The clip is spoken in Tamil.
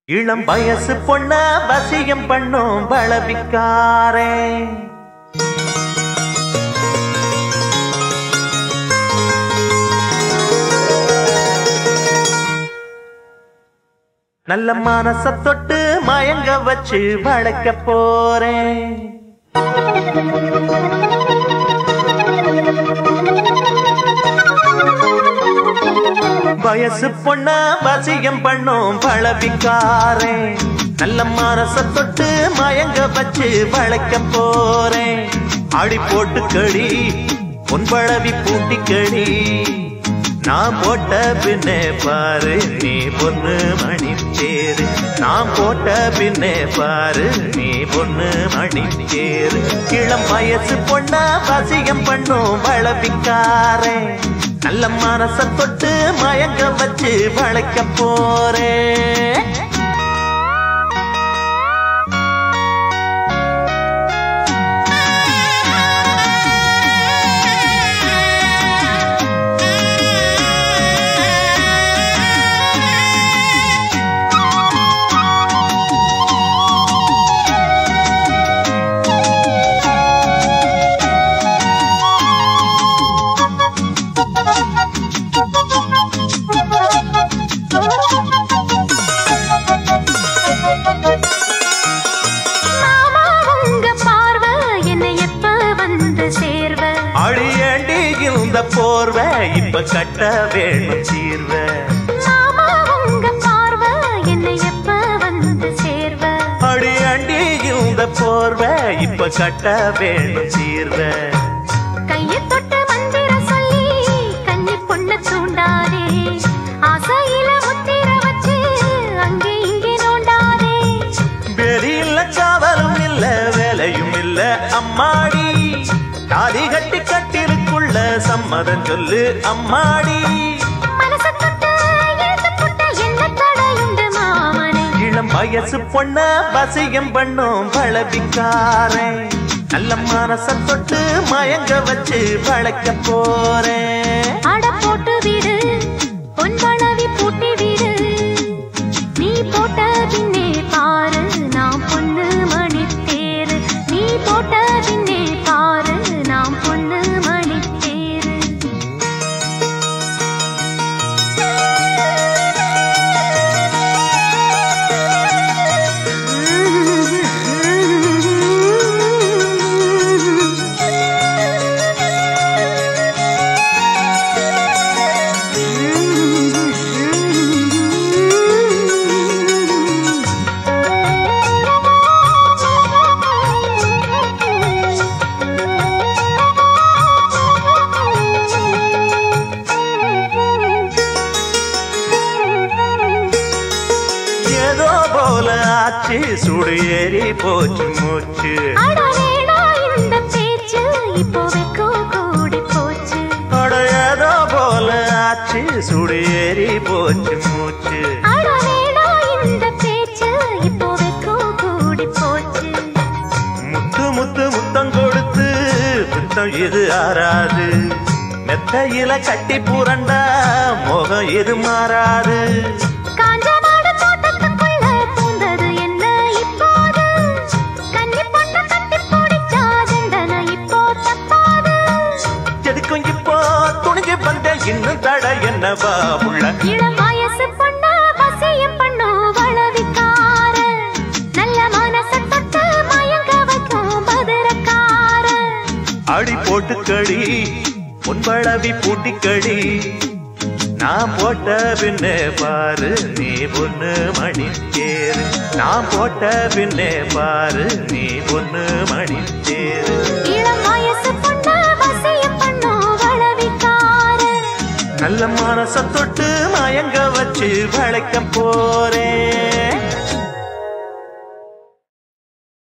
இளம் வயசு பொண்ண வசியம் பண்ணும் பளவிக்காரே நல்ல மனச தொட்டு மயங்க வச்சு வளர்க்க போறேன் வயசு பொண்ண வசியம் பண்ணும் பழவிக்காரே நல்ல மனச தொட்டு மயங்க வச்சு வளைக்க போறேன் அடி போட்டு கடி பொன்பழவி பூட்டி கடி நான் போட்ட பின்னே பாரு நீ பொண்ணு மணி தேரு நான் போட்ட பின்னே பாரு நீ பொண்ணு மணி தேரு இளம் வயசு பொண்ணா வசியம் பண்ணும் வளவிக்காரே நல்ல மனச தொட்டு மயங்க வச்சு வளைக்க போறேன் மாமா உங்க பார்வை என்னை எப்ப வந்து சேர்வ அழியண்டி இந்த போர்வை இப்ப கட்ட வேணும் சீர்வ மாமா உங்க பார்வை என்னை எப்ப வந்து சேர்வ அழியண்டி இந்த போர்வை இப்ப கட்ட வேணும் சீர்வ கையை தொட்டு மந்திர சொல்லி கன்னி பொண்ண தூண்டாதே ஆசையில முத்திர வச்சு அங்கே இங்கே நோண்டாதே வெளியில காவலும் இல்ல வேலையும் இல்ல அம்மாடி தாலி கட்டி கட்டிருக்குள்ள சம்மதம் சொல்லு அம்மாடி மனச தொட்டு இழுத்து புட்ட என்ன தடையுண்டு மாமனை இளம் வயசு பொண்ண வசியம் பண்ணும் பழவிக்காரன் நல்ல மனச தொட்டு மயங்க வச்சு வளைக்க போறேன் அட போட்டு விடு பொன்பளவி பூட்டி விடு நீ போட்ட பின்னே பாரு நாம் பொண்ணு மணி தேரு நீ போட்ட பின்னே பாரு நாம் பொண்ணு மணி தேரு ஏதோ போல ஆச்சு சுடு ஏறி போச்சு மூச்சு அட வேணா இந்த பேச்சு இப்போ வெக்கோ கூடி போச்சு அட ஏதோ போல ஆச்சு சுடு ஏறி போச்சு மூச்சு அட வேணா இந்த பேச்சு இப்போ வெக்கோ கூடி போச்சு முத்து முத்து முத்தம் கொடுத்து முத்தம் இது ஆறாது மெத்தையில கட்டி புரண்டா முகம் இது மாறாது காஞ்ச மாடு தோட்டத்துக்குள்ள பூந்தது என்ன இப்போது கன்னி பொண்ணு கட்டி பிடிச்சா தண்டனை இப்போ தப்பாது எதுக்கும் இப்போ துணிஞ்சு வந்த இன்னும் தட என்னவா உள்ள இளம் வயசு பொண்ணு வசியம் பண்ணு வளவிக்கார நல்ல மனச தொட்டு மயங்க வைக்கும் பதிரக்கார அடி போட்டு கடி பொன்பளவி பூட்டி கடி நான் போட்ட பின்னே பாரு நீ பொண்ணு மணி தேரு நான் போட்ட பின்னே பாரு நீ பொண்ணு மணி தேரு இளம் வயசு பொண்ணு வசியம் பண்ணு வளவிக்கார நல்ல மனச தொட்டு மயங்க வச்சு வளைக்க போறேன்